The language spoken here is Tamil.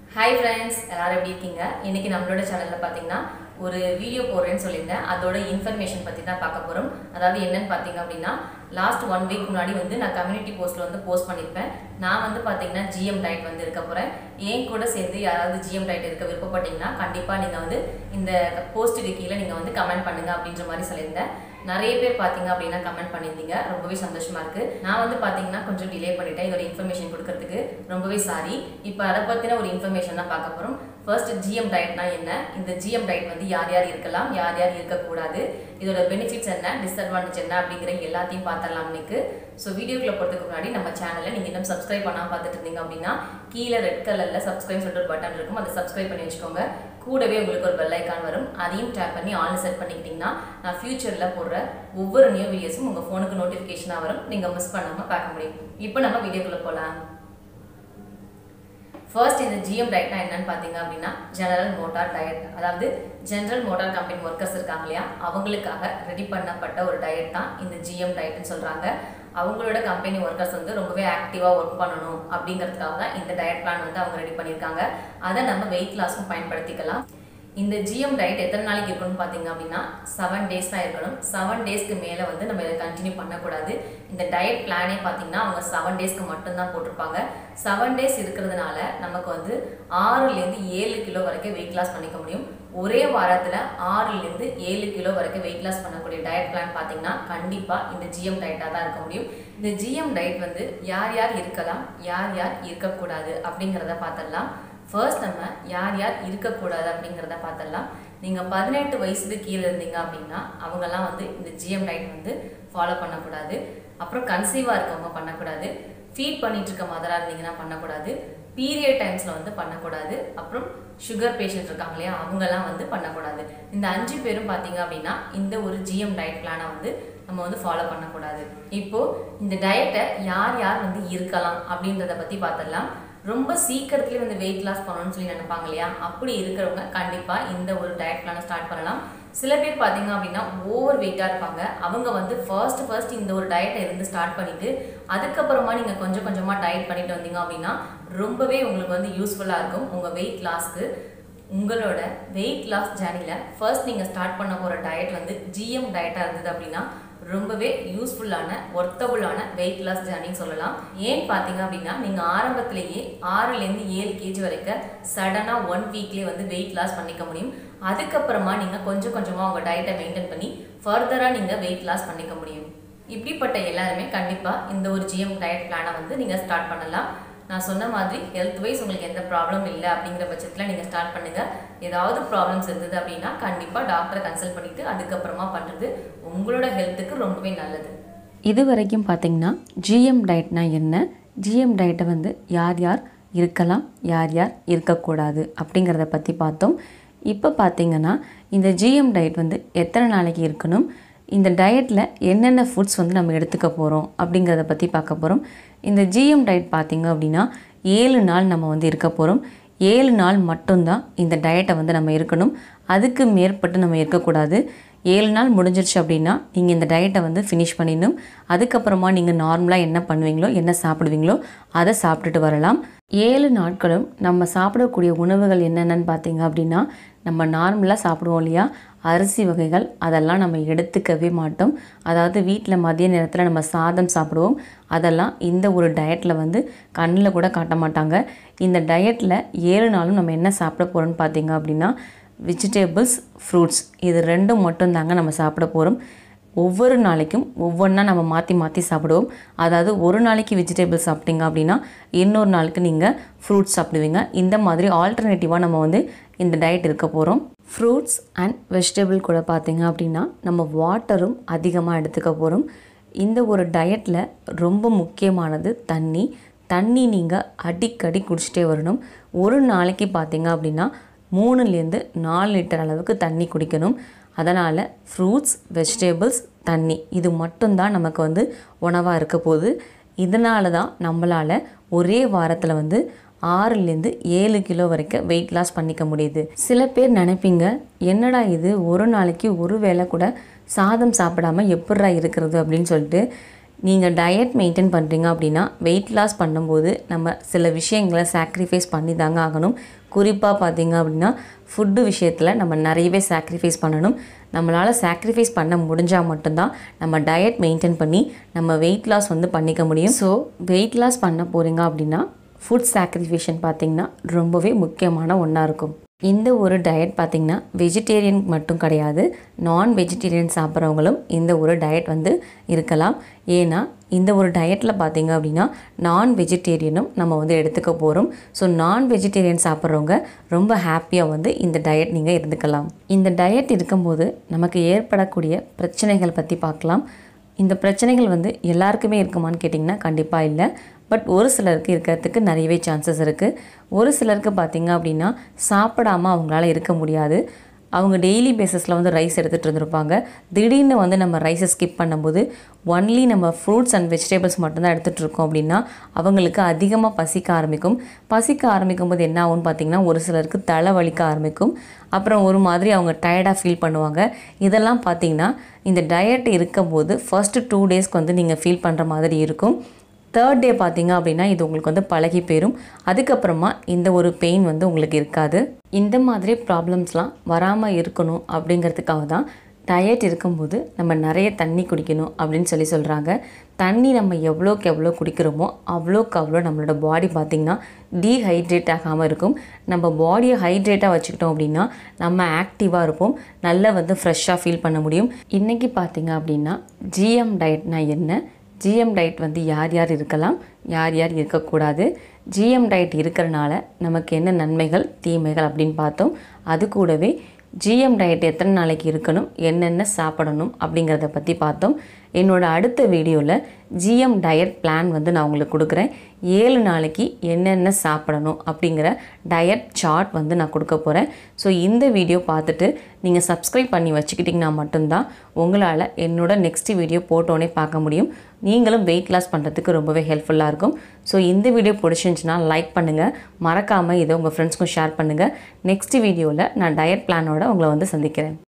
ஹாய் ஃப்ரெண்ட்ஸ் எல்லாரும் எப்படி இருக்கீங்க இன்னைக்கு நம்மளோட சேனலில் பார்த்தீங்கன்னா ஒரு வீடியோ போடுறேன்னு சொல்லியிருந்தேன் அதோட இன்ஃபர்மேஷன் பற்றி தான் பார்க்க போகிறோம் அதாவது என்னன்னு பார்த்தீங்க அப்படின்னா லாஸ்ட் ஒன் வீக் முன்னாடி வந்து நான் கம்யூனிட்டி போஸ்ட்டில் வந்து போஸ்ட் பண்ணியிருப்பேன் நான் வந்து பார்த்தீங்கன்னா ஜிஎம் டயட் வந்து இருக்க போகிறேன் என் கூட சேர்ந்து யாராவது ஜிஎம் டயட் இருக்க விருப்பப்பட்டீங்கன்னா கண்டிப்பாக நீங்கள் வந்து இந்த போஸ்ட்டுக்கு கீழே நீங்கள் வந்து கமெண்ட் பண்ணுங்க அப்படின்ற மாதிரி சொல்லியிருந்தேன் நிறைய பேர் பார்த்தீங்க அப்படின்னா கமெண்ட் பண்ணியிருந்தீங்க ரொம்பவே சந்தோஷமா இருக்கு நான் வந்து பார்த்தீங்கன்னா கொஞ்சம் டிலே பண்ணிட்டேன் இதோட இன்ஃபர்மேஷன் கொடுக்கறதுக்கு ரொம்பவே சாரி இப்போ அதை பற்றின ஒரு இன்ஃபர்மேஷன் தான் பார்க்க போகிறோம் ஃபர்ஸ்ட் ஜிஎம் டயட்னா என்ன இந்த ஜிஎம் டயட் வந்து யார் யார் இருக்கலாம் யார் யார் இருக்கக்கூடாது இதோட பெனிஃபிட்ஸ் என்ன டிஸ்அட்வான்டேஜ் என்ன அப்படிங்கிற எல்லாத்தையும் பார்த்துடலாம் இன்னைக்கு ஸோ வீடியோக்குள்ள போகிறதுக்கு முன்னாடி நம்ம சேனலை நீங்கள் இன்னும் சப்ஸ்கிரைப் பண்ணாமல் பார்த்துட்டு இருந்தீங்க அப்படின்னா கீழே ரெட் கலரில் சப்ஸ்கிரைப் சொல்லிட்டு ஒரு பட்டன் இருக்கும் அதை சப்ஸ்கிரைப் பண்ணி வச்சுக்கோங்க கூடவே உங்களுக்கு ஒரு பெல் ஐக்கான் வரும் அதையும் டேப் பண்ணி ஆன் செட் பண்ணிக்கிட்டிங்கன்னா நான் ஃபியூச்சரில் போடுற ஒவ்வொரு நியூ வீடியோஸும் உங்கள் ஃபோனுக்கு நோட்டிஃபிகேஷனாக வரும் நீங்கள் மிஸ் பண்ணாமல் பார்க்க முடியும் இப்போ நம்ம வீடியோக்குள்ளே போகலாம் ஃபர்ஸ்ட் இந்த ஜிஎம் டயட்னா என்னன்னு பார்த்தீங்க அப்படின்னா ஜெனரல் மோட்டார் டயட் அதாவது ஜெனரல் மோட்டார் கம்பெனி ஒர்க்கர்ஸ் இருக்காங்க இல்லையா அவங்களுக்காக ரெடி பண்ணப்பட்ட ஒரு டயட் தான் இந்த ஜிஎம் டயட்னு சொல்கிறாங்க அவங்களோட கம்பெனி ஒர்க்கர்ஸ் வந்து ரொம்பவே ஆக்டிவாக ஒர்க் பண்ணணும் அப்படிங்கிறதுக்காக தான் இந்த டயட் பிளான் வந்து அவங்க ரெடி பண்ணியிருக்காங்க அதை நம்ம வெயிட் லாஸ்க்கும் பயன்படுத்திக்கலாம் இந்த ஜிஎம் டயட் எத்தனை நாளைக்கு இருக்கணும்னு பார்த்தீங்க அப்படின்னா செவன் டேஸ் தான் இருக்கணும் செவன் டேஸ்க்கு மேலே வந்து நம்ம இதை கண்டினியூ பண்ணக்கூடாது இந்த டயட் பிளானே பார்த்தீங்கன்னா அவங்க செவன் டேஸ்க்கு மட்டும்தான் போட்டிருப்பாங்க செவன் டேஸ் இருக்கிறதுனால நமக்கு வந்து ஆறுலேருந்து ஏழு கிலோ வரைக்கும் வெயிட் லாஸ் பண்ணிக்க முடியும் ஒரே வாரத்தில் ஆறுலேருந்து ஏழு கிலோ வரைக்கும் வெயிட் லாஸ் பண்ணக்கூடிய டயட் பிளான் பார்த்தீங்கன்னா கண்டிப்பாக இந்த ஜிஎம் டயட்டாக தான் இருக்க முடியும் இந்த ஜிஎம் டயட் வந்து யார் யார் இருக்கலாம் யார் யார் இருக்கக்கூடாது அப்படிங்கிறத பார்த்துடலாம் ஃபர்ஸ்ட் நம்ம யார் யார் இருக்கக்கூடாது அப்படிங்கிறத பார்த்துடலாம் நீங்கள் பதினெட்டு வயசுக்கு கீழே இருந்தீங்க அப்படின்னா அவங்கெல்லாம் வந்து இந்த ஜிஎம் டயட் வந்து ஃபாலோ பண்ணக்கூடாது அப்புறம் கன்சீவாக இருக்கவங்க பண்ணக்கூடாது ஃபீட் பண்ணிட்டு இருக்க மதராக இருந்தீங்கன்னா பண்ணக்கூடாது பீரியட் டைம்ஸில் வந்து பண்ணக்கூடாது அப்புறம் சுகர் பேஷண்ட் இருக்காங்க இல்லையா அவங்கெல்லாம் வந்து பண்ணக்கூடாது இந்த அஞ்சு பேரும் பார்த்தீங்க அப்படின்னா இந்த ஒரு ஜிஎம் டயட் பிளானை வந்து நம்ம வந்து ஃபாலோ பண்ணக்கூடாது இப்போது இந்த டயட்டை யார் யார் வந்து இருக்கலாம் அப்படின்றத பற்றி பார்த்துடலாம் ரொம்ப சீக்கிரத்துலேயே வந்து வெயிட் லாஸ் பண்ணணும்னு சொல்லி நினைப்பாங்க இல்லையா அப்படி இருக்கிறவங்க கண்டிப்பாக இந்த ஒரு டயட் பிளானை ஸ்டார்ட் பண்ணலாம் சில பேர் பார்த்தீங்க அப்படின்னா ஓவர் வெயிட்டாக இருப்பாங்க அவங்க வந்து ஃபர்ஸ்ட் ஃபர்ஸ்ட் இந்த ஒரு டயட்டை இருந்து ஸ்டார்ட் பண்ணிட்டு அதுக்கப்புறமா நீங்கள் கொஞ்சம் கொஞ்சமாக டயட் பண்ணிட்டு வந்தீங்க அப்படின்னா ரொம்பவே உங்களுக்கு வந்து யூஸ்ஃபுல்லாக இருக்கும் உங்கள் வெயிட் லாஸ்க்கு உங்களோட வெயிட் லாஸ் ஜேர்னியில் ஃபர்ஸ்ட் நீங்கள் ஸ்டார்ட் பண்ண போகிற டயட் வந்து ஜிஎம் டயட்டாக இருந்தது அப்படின்னா ரொம்பவே யூஸ்ஃபுல்லான ஒர்த்தபுளான வெயிட் லாஸ் ஜேர்னின்னு சொல்லலாம் ஏன் பார்த்தீங்க அப்படின்னா நீங்கள் ஆரம்பத்திலேயே ஆறுலேருந்து ஏழு கேஜி வரைக்கும் சடனாக ஒன் வீக்லேயே வந்து வெயிட் லாஸ் பண்ணிக்க முடியும் அதுக்கப்புறமா நீங்கள் கொஞ்சம் கொஞ்சமாக உங்கள் டயட்டை மெயின்டைன் பண்ணி ஃபர்தராக நீங்கள் வெயிட் லாஸ் பண்ணிக்க முடியும் இப்படிப்பட்ட எல்லாருமே கண்டிப்பாக இந்த ஒரு ஜிஎம் டயட் பிளானை வந்து நீங்கள் ஸ்டார்ட் பண்ணலாம் நான் சொன்ன மாதிரி ஹெல்த் வைஸ் உங்களுக்கு எந்த ப்ராப்ளம் இல்லை அப்படிங்கிற பட்சத்தில் நீங்கள் ஸ்டார்ட் பண்ணுங்கள் ஏதாவது ப்ராப்ளம்ஸ் இருந்தது அப்படின்னா கண்டிப்பாக டாக்டரை கன்சல்ட் பண்ணிவிட்டு அதுக்கப்புறமா பண்ணுறது உங்களோட ஹெல்த்துக்கு ரொம்பவே நல்லது இது வரைக்கும் பார்த்தீங்கன்னா ஜிஎம் டயட்னா என்ன ஜிஎம் டயட்டை வந்து யார் யார் இருக்கலாம் யார் யார் இருக்கக்கூடாது அப்படிங்கிறத பற்றி பார்த்தோம் இப்போ பார்த்தீங்கன்னா இந்த ஜிஎம் டயட் வந்து எத்தனை நாளைக்கு இருக்கணும் இந்த டயட்டில் என்னென்ன ஃபுட்ஸ் வந்து நம்ம எடுத்துக்க போகிறோம் அப்படிங்கிறத பற்றி பார்க்க போகிறோம் இந்த ஜிஎம் டயட் பார்த்திங்க அப்படின்னா ஏழு நாள் நம்ம வந்து இருக்க போகிறோம் ஏழு நாள் மட்டும்தான் இந்த டயட்டை வந்து நம்ம இருக்கணும் அதுக்கு மேற்பட்டு நம்ம இருக்கக்கூடாது ஏழு நாள் முடிஞ்சிருச்சு அப்படின்னா நீங்கள் இந்த டயட்டை வந்து ஃபினிஷ் பண்ணிடணும் அதுக்கப்புறமா நீங்கள் நார்மலாக என்ன பண்ணுவீங்களோ என்ன சாப்பிடுவீங்களோ அதை சாப்பிட்டுட்டு வரலாம் ஏழு நாட்களும் நம்ம சாப்பிடக்கூடிய உணவுகள் என்னென்னு பார்த்தீங்க அப்படின்னா நம்ம நார்மலாக சாப்பிடுவோம் இல்லையா அரிசி வகைகள் அதெல்லாம் நம்ம எடுத்துக்கவே மாட்டோம் அதாவது வீட்டில் மதிய நேரத்தில் நம்ம சாதம் சாப்பிடுவோம் அதெல்லாம் இந்த ஒரு டயட்டில் வந்து கண்ணில் கூட காட்ட மாட்டாங்க இந்த டயட்டில் ஏழு நாளும் நம்ம என்ன சாப்பிட போகிறோம்னு பார்த்தீங்க அப்படின்னா வெஜிடபிள்ஸ் ஃப்ரூட்ஸ் இது ரெண்டும் மட்டும்தாங்க நம்ம சாப்பிட போகிறோம் ஒவ்வொரு நாளைக்கும் ஒவ்வொன்றா நம்ம மாற்றி மாற்றி சாப்பிடுவோம் அதாவது ஒரு நாளைக்கு வெஜிடபிள்ஸ் சாப்பிட்டீங்க அப்படின்னா இன்னொரு நாளுக்கு நீங்கள் ஃப்ரூட்ஸ் சாப்பிடுவீங்க இந்த மாதிரி ஆல்டர்னேட்டிவாக நம்ம வந்து இந்த டயட் இருக்க போகிறோம் ஃப்ரூட்ஸ் அண்ட் வெஜிடபிள் கூட பார்த்தீங்க அப்படின்னா நம்ம வாட்டரும் அதிகமாக எடுத்துக்க போகிறோம் இந்த ஒரு டயட்டில் ரொம்ப முக்கியமானது தண்ணி தண்ணி நீங்கள் அடிக்கடி குடிச்சிட்டே வரணும் ஒரு நாளைக்கு பார்த்தீங்க அப்படின்னா மூணுலேருந்து நாலு லிட்டர் அளவுக்கு தண்ணி குடிக்கணும் அதனால் ஃப்ரூட்ஸ் வெஜிடபிள்ஸ் தண்ணி இது மட்டும்தான் நமக்கு வந்து உணவாக இருக்க போகுது இதனால தான் நம்மளால் ஒரே வாரத்தில் வந்து ஆறுலேருந்து ஏழு கிலோ வரைக்கும் வெயிட் லாஸ் பண்ணிக்க முடியுது சில பேர் நினைப்பீங்க என்னடா இது ஒரு நாளைக்கு ஒரு வேளை கூட சாதம் சாப்பிடாம எப்பட்றா இருக்கிறது அப்படின்னு சொல்லிட்டு நீங்கள் டயட் மெயின்டைன் பண்ணுறீங்க அப்படின்னா வெயிட் லாஸ் பண்ணும்போது நம்ம சில விஷயங்களை சாக்ரிஃபைஸ் பண்ணி தாங்க ஆகணும் குறிப்பாக பார்த்தீங்க அப்படின்னா ஃபுட்டு விஷயத்தில் நம்ம நிறையவே சாக்ரிஃபைஸ் பண்ணணும் நம்மளால் சாக்ரிஃபைஸ் பண்ண முடிஞ்சால் மட்டும்தான் நம்ம டயட் மெயின்டைன் பண்ணி நம்ம வெயிட் லாஸ் வந்து பண்ணிக்க முடியும் ஸோ வெயிட் லாஸ் பண்ண போகிறீங்க அப்படின்னா ஃபுட் சாக்ரிஃபிகேஷன் பார்த்திங்கன்னா ரொம்பவே முக்கியமான ஒன்றா இருக்கும் இந்த ஒரு டயட் பார்த்திங்கன்னா வெஜிடேரியன் மட்டும் கிடையாது நான் வெஜிடேரியன் சாப்பிட்றவங்களும் இந்த ஒரு டயட் வந்து இருக்கலாம் ஏன்னா இந்த ஒரு டயட்டில் பார்த்தீங்க அப்படின்னா நான் வெஜிடேரியனும் நம்ம வந்து எடுத்துக்க போகிறோம் ஸோ நான் வெஜிடேரியன் சாப்பிட்றவங்க ரொம்ப ஹாப்பியாக வந்து இந்த டயட் நீங்கள் இருந்துக்கலாம் இந்த டயட் இருக்கும்போது நமக்கு ஏற்படக்கூடிய பிரச்சனைகள் பற்றி பார்க்கலாம் இந்த பிரச்சனைகள் வந்து எல்லாருக்குமே இருக்குமான்னு கேட்டிங்கன்னா கண்டிப்பாக இல்லை பட் ஒரு சிலருக்கு இருக்கிறதுக்கு நிறையவே சான்சஸ் இருக்குது ஒரு சிலருக்கு பார்த்திங்க அப்படின்னா சாப்பிடாமல் அவங்களால இருக்க முடியாது அவங்க டெய்லி பேசிஸில் வந்து ரைஸ் எடுத்துகிட்டு இருந்திருப்பாங்க திடீர்னு வந்து நம்ம ரைஸை ஸ்கிப் பண்ணும்போது ஒன்லி நம்ம ஃப்ரூட்ஸ் அண்ட் வெஜிடபிள்ஸ் மட்டும்தான் எடுத்துகிட்டு இருக்கோம் அப்படின்னா அவங்களுக்கு அதிகமாக பசிக்க ஆரம்பிக்கும் பசிக்க ஆரம்பிக்கும் போது என்ன ஆகும்னு பார்த்திங்கன்னா ஒரு சிலருக்கு தலை வலிக்க ஆரம்பிக்கும் அப்புறம் ஒரு மாதிரி அவங்க டயர்டாக ஃபீல் பண்ணுவாங்க இதெல்லாம் பார்த்திங்கன்னா இந்த டயட் இருக்கும்போது ஃபஸ்ட்டு டூ டேஸ்க்கு வந்து நீங்கள் ஃபீல் பண்ணுற மாதிரி இருக்கும் தேர்ட் டே பார்த்தீங்க அப்படின்னா இது உங்களுக்கு வந்து பழகி போயிடும் அதுக்கப்புறமா இந்த ஒரு பெயின் வந்து உங்களுக்கு இருக்காது இந்த மாதிரி ப்ராப்ளம்ஸ்லாம் வராமல் இருக்கணும் அப்படிங்கிறதுக்காக தான் டயட் இருக்கும்போது நம்ம நிறைய தண்ணி குடிக்கணும் அப்படின்னு சொல்லி சொல்கிறாங்க தண்ணி நம்ம எவ்வளோக்கு எவ்வளோ குடிக்கிறோமோ அவ்வளோக்கு அவ்வளோ நம்மளோட பாடி பார்த்திங்கன்னா டீஹைட்ரேட் ஆகாமல் இருக்கும் நம்ம பாடியை ஹைட்ரேட்டாக வச்சுக்கிட்டோம் அப்படின்னா நம்ம ஆக்டிவாக இருப்போம் நல்லா வந்து ஃப்ரெஷ்ஷாக ஃபீல் பண்ண முடியும் இன்றைக்கி பார்த்திங்க அப்படின்னா ஜிஎம் டயட்னா என்ன ஜிஎம் டயட் வந்து யார் யார் இருக்கலாம் யார் யார் இருக்கக்கூடாது ஜிஎம் டயட் இருக்கிறனால நமக்கு என்ன நன்மைகள் தீமைகள் அப்படின்னு பார்த்தோம் அது கூடவே ஜிஎம் டயட் எத்தனை நாளைக்கு இருக்கணும் என்னென்ன சாப்பிடணும் அப்படிங்கிறத பற்றி பார்த்தோம் என்னோட அடுத்த வீடியோவில் ஜிஎம் டயட் பிளான் வந்து நான் உங்களுக்கு கொடுக்குறேன் ஏழு நாளைக்கு என்னென்ன சாப்பிடணும் அப்படிங்கிற டயட் சார்ட் வந்து நான் கொடுக்க போகிறேன் ஸோ இந்த வீடியோ பார்த்துட்டு நீங்கள் சப்ஸ்கிரைப் பண்ணி வச்சுக்கிட்டிங்கன்னா மட்டும்தான் உங்களால் என்னோட நெக்ஸ்ட் வீடியோ போட்டோன்னே பார்க்க முடியும் நீங்களும் வெயிட் லாஸ் பண்ணுறதுக்கு ரொம்பவே ஹெல்ப்ஃபுல்லாக இருக்கும் ஸோ இந்த வீடியோ பிடிச்சிருந்துச்சுன்னா லைக் பண்ணுங்கள் மறக்காமல் இதை உங்கள் ஃப்ரெண்ட்ஸ்க்கும் ஷேர் பண்ணுங்கள் நெக்ஸ்ட் வீடியோவில் நான் டயட் பிளானோட உங்களை வந்து சந்திக்கிறேன்